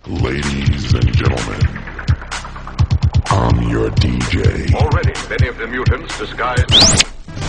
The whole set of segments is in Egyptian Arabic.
Ladies and gentlemen, I'm your DJ. Already, many of the mutants disguised.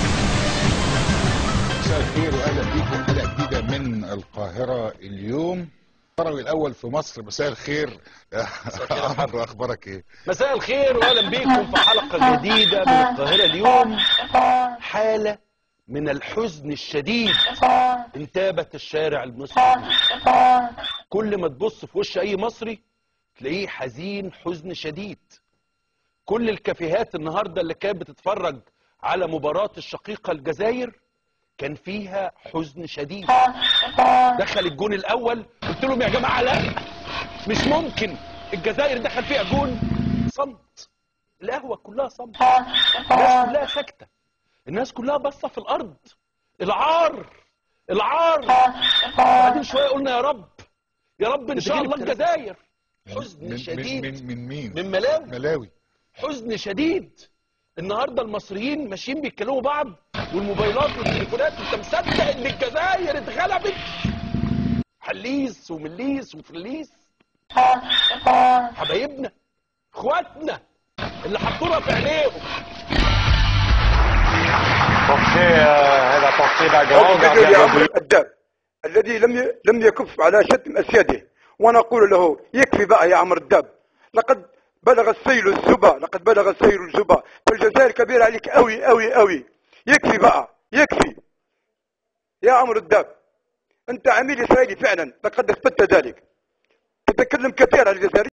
مساء الخير واهلا بيكم حلقه جديده من القاهره اليوم القروي الاول في مصر مساء الخير يا عمرو اخبارك ايه مساء الخير واهلا بيكم في حلقه جديده من القاهره اليوم حاله من الحزن الشديد انتابت الشارع المصري كل ما تبص في وش اي مصري تلاقيه حزين حزن شديد كل الكافيهات النهارده اللي كانت بتتفرج على مباراه الشقيقه الجزائر كان فيها حزن شديد دخل الجون الاول قلت لهم يا جماعه لا مش ممكن الجزائر دخل فيها جون صمت القهوه كلها صمت الناس كلها ساكته الناس كلها باصه في الارض العار العار بعدين شويه قلنا يا رب يا رب ان شاء الله الجزائر حزن من شديد من, من مين من ملاوي ملاوي حزن شديد النهارده المصريين ماشيين بيتكلموا بعض والموبايلات والتليفونات انت مصدق ان الجزائر اتغلبت حليس ومليس وفليس حبايبنا اخواتنا اللي حطونا في عينيهم هذا بورتي هذا الرجل يا عمرو الكذاب الذي لم ي... لم يكف على شتم اسياده ونقول له يكفي بقى يا عمرو الداب لقد بلغ السيل الزبا لقد بلغ السيل الزبا فالجزائر كبيرة عليك قوي قوي قوي يكفي بقى يكفي يا عمرو الداب انت عميل اسرائيلي فعلا لقد اثبتت ذلك تتكلم كثير عن الجزائر